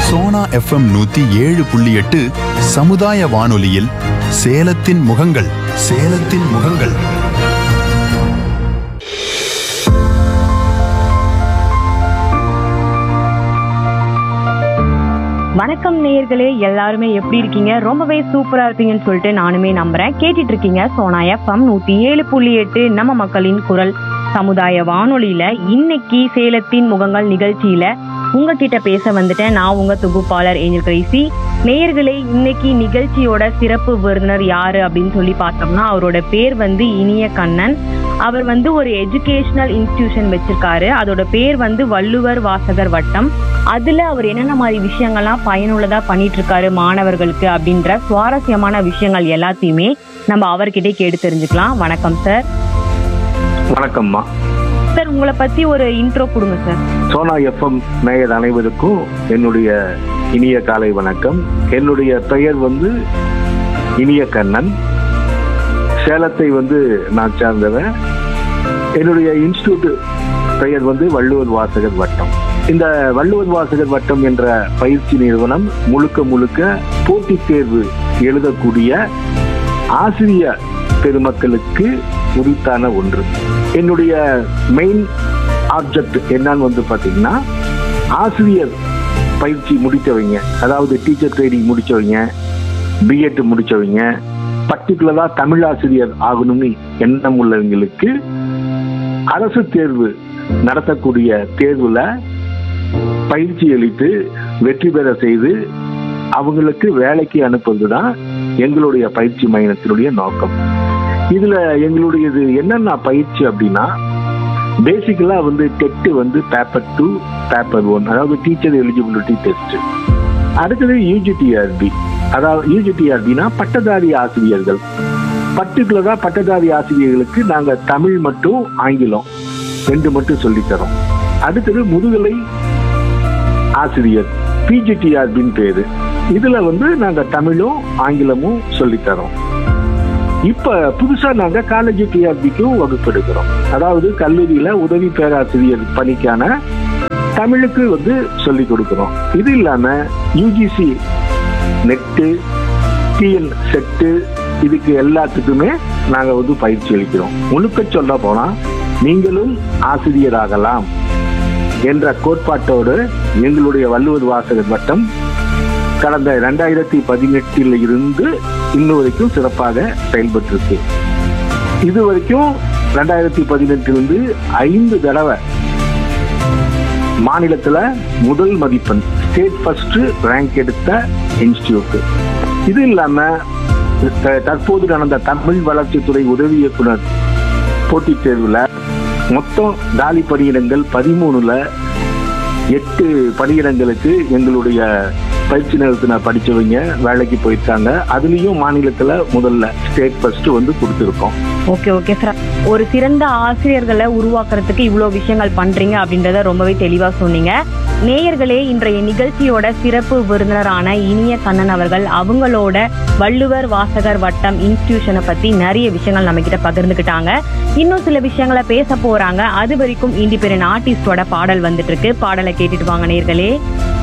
Sona FM நூத்தி ஏழு புள்ளி எட்டு சமுதாய வானொலியில் சேலத்தின் முகங்கள் சேலத்தின் முகங்கள் வணக்கம் நேயர்களே எல்லாருமே எப்படி இருக்கீங்க ரொம்பவே சூப்பரா இருப்பீங்கன்னு சொல்லிட்டு நானுமே நம்புறேன் கேட்டுட்டு இருக்கீங்க சோனா எஃப்எம் நூத்தி ஏழு புள்ளி எட்டு நம்ம மக்களின் குரல் சமுதாய வானொலியில இன்னைக்கு சேலத்தின் முகங்கள் நிகழ்ச்சியில உங்ககிட்ட பேச வந்துட்டேன் நான் உங்க தொகுப்பாளர் ஏஞ்சல் கிரைசி நேயர்களே இன்னைக்கு நிகழ்ச்சியோட சிறப்பு விருந்தினர் யாரு அப்படின்னு சொல்லி பார்த்தோம்னா அவரோட பேர் வந்து இனிய கண்ணன் அவர் வந்து ஒரு எஜுகேஷனல் இன்ஸ்டிடியூஷன் வச்சிருக்காரு அதோட பேர் வந்து வள்ளுவர் வாசகர் வட்டம் அதுல அவர் என்னென்ன மாதிரி விஷயங்கள்லாம் பயனுள்ளதா பண்ணிட்டு இருக்காரு மாணவர்களுக்கு அப்படின்ற சுவாரஸ்யமான விஷயங்கள் எல்லாத்தையுமே நம்ம அவர்கிட்ட கேட்டு தெரிஞ்சுக்கலாம் வணக்கம் சார் வணக்கம்மா சார் உங்களை பத்தி ஒரு இன்ட்ரோ கொடுங்க சார் சோனா எஃப்எம் நேயர் அனைவருக்கும் என்னுடைய இனிய காலை வணக்கம் என்னுடைய பெயர் வந்து இனிய கண்ணன் சேலத்தை வந்து நான் சார்ந்தவன் என்னுடைய இன்ஸ்டியூட் பெயர் வந்து வள்ளுவர் வாசகர் வட்டம் இந்த வள்ளுவர் வாசகர் வட்டம் என்ற பயிற்சி நிறுவனம் முழுக்க முழுக்க போட்டித் தேர்வு எழுதக்கூடிய ஆசிரிய பெருமக்களுக்கு உரித்தான ஒன்று என்னுடைய மெயின் ஆப்ஜெக்ட் என்னன்னு வந்து பாத்தீங்கன்னா ஆசிரியர் பயிற்சி முடித்தவங்க அதாவது டீச்சர் ட்ரைனிங் முடிச்சவங்க பிஎட் முடிச்சவங்க பர்டிகுலரா தமிழ் ஆசிரியர் ஆகணும்னு எண்ணம் உள்ளவங்களுக்கு அரசு தேர்வு நடத்தக்கூடிய தேர்வுல பயிற்சி அளித்து வெற்றி பெற செய்து அவங்களுக்கு வேலைக்கு அனுப்புவது தான் எங்களுடைய பயிற்சி மையத்தினுடைய நோக்கம் இதுல எங்களுடையது என்னென்ன பயிற்சி அப்படின்னா பேசிக்கலா வந்து டெட்டு வந்து பேப்பர் டூ பேப்பர் ஒன் அதாவது டீச்சர் எலிஜிபிலிட்டி டெஸ்ட் அடுத்தது யூஜிடிஆர்பி அதாவது யூஜிடிஆர்பினா பட்டதாரி ஆசிரியர்கள் பர்டிகுலரா பட்டதாரி ஆசிரியர்களுக்கு நாங்க தமிழ் மட்டும் ஆங்கிலம் ரெண்டு மட்டும் சொல்லித் தரோம் அடுத்தது முதுகலை ஆசிரியர் பிஜிடிஆர்பின்னு பேரு இதுல வந்து நாங்க தமிழும் ஆங்கிலமும் சொல்லித் தரோம் இப்ப புதுசா நாங்க காலேஜ் டிஆர்பிக்கும் வகுப்பெடுக்கிறோம் அதாவது கல்லூரியில உதவி பேராசிரியர் பணிக்கான தமிழுக்கு வந்து சொல்லி கொடுக்கிறோம் இது இல்லாம யூஜிசி நெட்டு டிஎன் செட்டு இதுக்கு எல்லாத்துக்குமே நாங்க வந்து பயிற்சி அளிக்கிறோம் முழுக்க சொல்ல போனா நீங்களும் ஆசிரியராகலாம் என்ற கோட்பாட்டோடு எங்களுடைய வள்ளுவர் வாசகர் வட்டம் கடந்த ரெண்டாயிரத்தி பதினெட்டில் இருந்து இன்னும் வரைக்கும் சிறப்பாக செயல்பட்டிருக்கு இது வரைக்கும் ரெண்டாயிரத்தி பதினெட்டிலிருந்து ஐந்து தடவை மாநிலத்துல முதல் மதிப்பெண் ஸ்டேட் ஃபர்ஸ்ட் ரேங்க் எடுத்த இன்ஸ்டிடியூட் இது இல்லாம த- தற்போது நடந்த தமிழ் வளர்ச்சித்துறை உதவி இயக்குனர் போட்டித் தேர்வுல மொத்தம் காலி பணியிடங்கள் பதிமூணுல எட்டு பணியிடங்களுக்கு எங்களுடைய பயிற்சி நிறுவனத்துல படிச்சவங்க வேலைக்கு போயிருக்காங்க அதுலயும் மாநிலத்துல முதல்ல ஸ்டேட் ஃபர்ஸ்ட் வந்து கொடுத்துருக்கோம் ஓகே ஓகே சார் ஒரு சிறந்த ஆசிரியர்களை உருவாக்குறதுக்கு இவ்வளோ விஷயங்கள் பண்றீங்க அப்படின்றத ரொம்பவே தெளிவா சொன்னீங்க நேயர்களே இன்றைய நிகழ்ச்சியோட சிறப்பு விருந்தினரான இனிய கண்ணன் அவர்கள் அவங்களோட வள்ளுவர் வாசகர் வட்டம் இன்ஸ்டிடியூஷனை பத்தி நிறைய விஷயங்கள் நம்ம கிட்ட பகிர்ந்துக்கிட்டாங்க இன்னும் சில விஷயங்களை பேச போறாங்க அது வரைக்கும் இண்டிபெண்டன்ட் ஆர்டிஸ்டோட பாடல் வந்துட்டு இருக்கு பாடலை கேட்டுட்டு வாங்க நேயர்களே